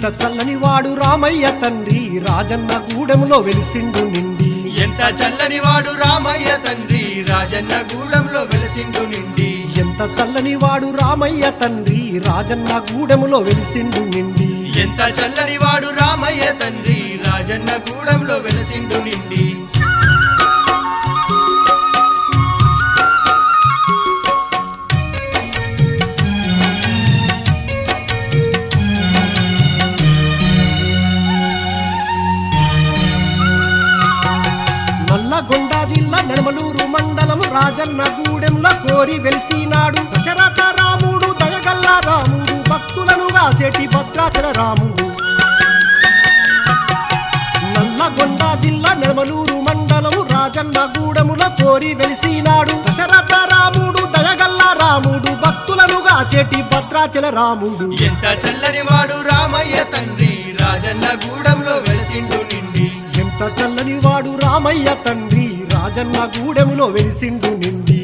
చల్లని వాడు రామయ్య తండ్రి రాజన్న గూడెములో వెలిసిండు నిండి ఎంత చల్లని వాడు రామయ్య తండ్రి రాజన్న గూడెంలో వెలసిండు నిండి ఎంత చల్లని వాడు రామయ్య తండ్రి రాజన్న గూడెములో వెలిసిండు నిండి ఎంత చల్లని వాడు రామయ్య తండ్రి రాజన్న గూడెంలో వెలసిండు నిండి నల్లగొండ జిల్లా నడమలూరు మండలం రాజన్న గూడెంలో కోరి వెలిసినాడు దశరథ రాముడు దయగల్ల రాముడు భక్తులను గాచేటి భద్రాచల రాముడు నల్లగొండ జిల్లా నడమలూరు మండలం రాజన్న గూడెములో కోరి వెలిసినాడు దశరథ రాముడు దయగల్ల రాముడు భక్తులను గాచేటి భద్రాచల రాముడు ఎంత చల్లని వాడు రామయ్య తండ్రి రాజన్న గూడెంలో వెలసిండు నిండి ఎంత చల్లని వాడు రామయ్య తండ్రి రాజన్న గూడెములో వెలిసిండు నిండి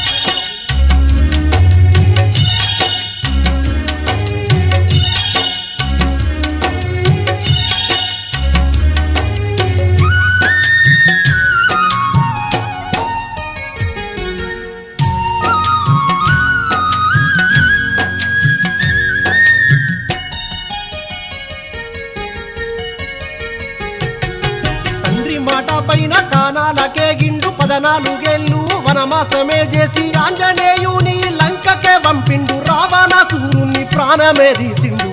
తండ్రి మాట పైన కానాలకే గిండు పదనాలుగేళ్ళు వనమాసమే చేసి ఆంజనేయుని లంకకే పంపిండు రావణాసురుని ప్రాణమే తీసిండు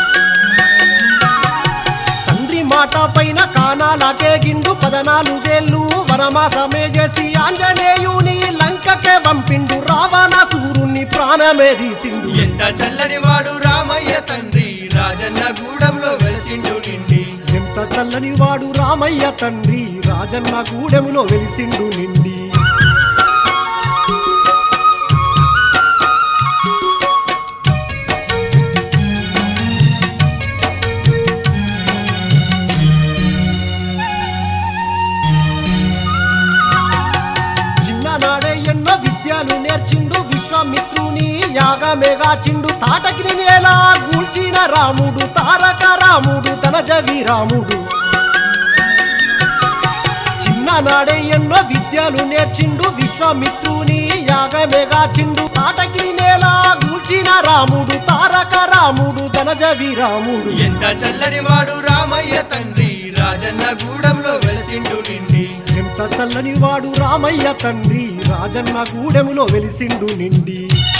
తండ్రి మాట పైన కానాలకే గిండు పదనాలుగేళ్ళు వనమాసమే చేసి ఆంజనేయుని లంకకే పంపిండు రావణాసురుని ప్రాణమే తీసిండు ఎంత చల్లని వాడు రామయ్య తండ్రి రాజన్న గూడెంలో వెలసిండు నిండి ఎంత చల్లని వాడు రామయ్య తండ్రి రాజన్న గూడెములో వెలిసిండు నిండి చిన్ననాడే ఎన్నో విద్యలు నేర్చిండు విశ్వామిత్రుని యాగమేగాచిండు తాటకిని నేల గూల్చిన రాముడు తారక రాముడు తనజవి రాముడు చిన్ననాడే ఎన్నో విద్యలు నేర్చిండు విశ్వామిత్రుని యాగమేగాచిండు తాటకిని నేల గూల్చిన రాముడు తారక రాముడు తనజవి రాముడు ఎంత చల్లని వాడు రామయ్య తండ్రి రాజన్న గూడెంలో వెలసిండు నిండి ఎంత చల్లని వాడు రామయ్య తండ్రి రాజన్న గూడెములో వెలిసిండు నిండి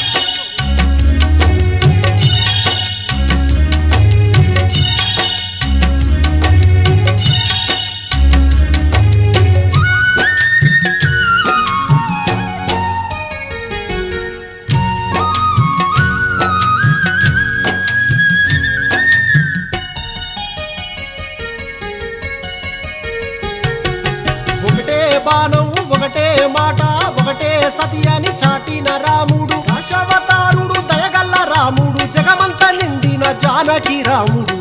ఒకటే బాణం ఒకటే మాట ఒకటే సతి అని చాటిన రాముడు దశావతారుడు దయగల్ల రాముడు జగమంత నిండిన జానకి రాముడు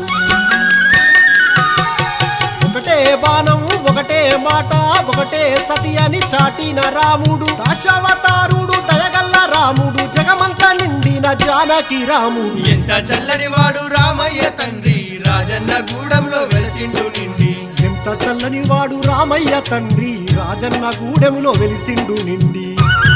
ఒకటే బాణం ఒకటే మాట ఒకటే సతి అని చాటిన రాముడు దశావతారుడు దయగల్ల రాముడు జగమంత నిండిన జానకి రాముడు ఎంత చల్లని వాడు రామయ్య తండ్రి రాజన్న గూడెంలో వెలసిండు నిండి ఎంత చల్లని వాడు రామయ్య తండ్రి రాజన్న గూడెములో వెలిసిండు నిండి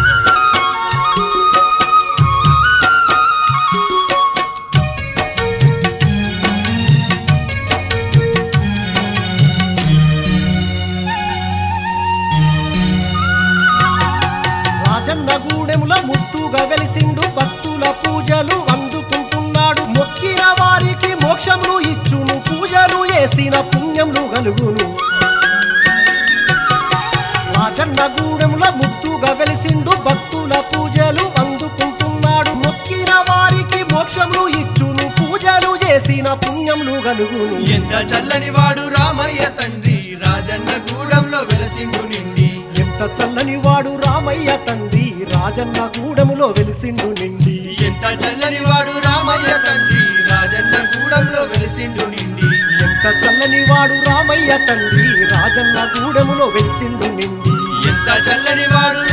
రాజన్న గూడెముల ముత్తుగా వెలిసిండు భక్తుల పూజలు అందుకుంటున్నాడు మొక్కిన వారికి మోక్షములు ఇచ్చును పూజలు చేసిన పుణ్యములు కలుగును రాజన్న గూడెముల ముత్తుగా వెలిసిండు భక్తుల పూజలు అందుకుంటున్నాడు మొక్కిన వారికి మోక్షములు ఇచ్చును పూజలు చేసిన పుణ్యములు కలుగును ఎంత చల్లని వాడు రామయ్య తండ్రి రాజన్న గూడెంలో వెలసిండు నిండి ఎంత చల్లని వాడు రామయ్య తండ్రి రాజన్న గూడెములో వెలిసిండు నిండి ఎంత చల్లని వాడు రామయ్య తండ్రి రాజన్న గూడెంలో వెలసిండు నిండి ఎంత చల్లని వాడు రామయ్య తండ్రి రాజన్న గూడెములో వెలిసిండు నిండి ఎంత చల్లని వాడు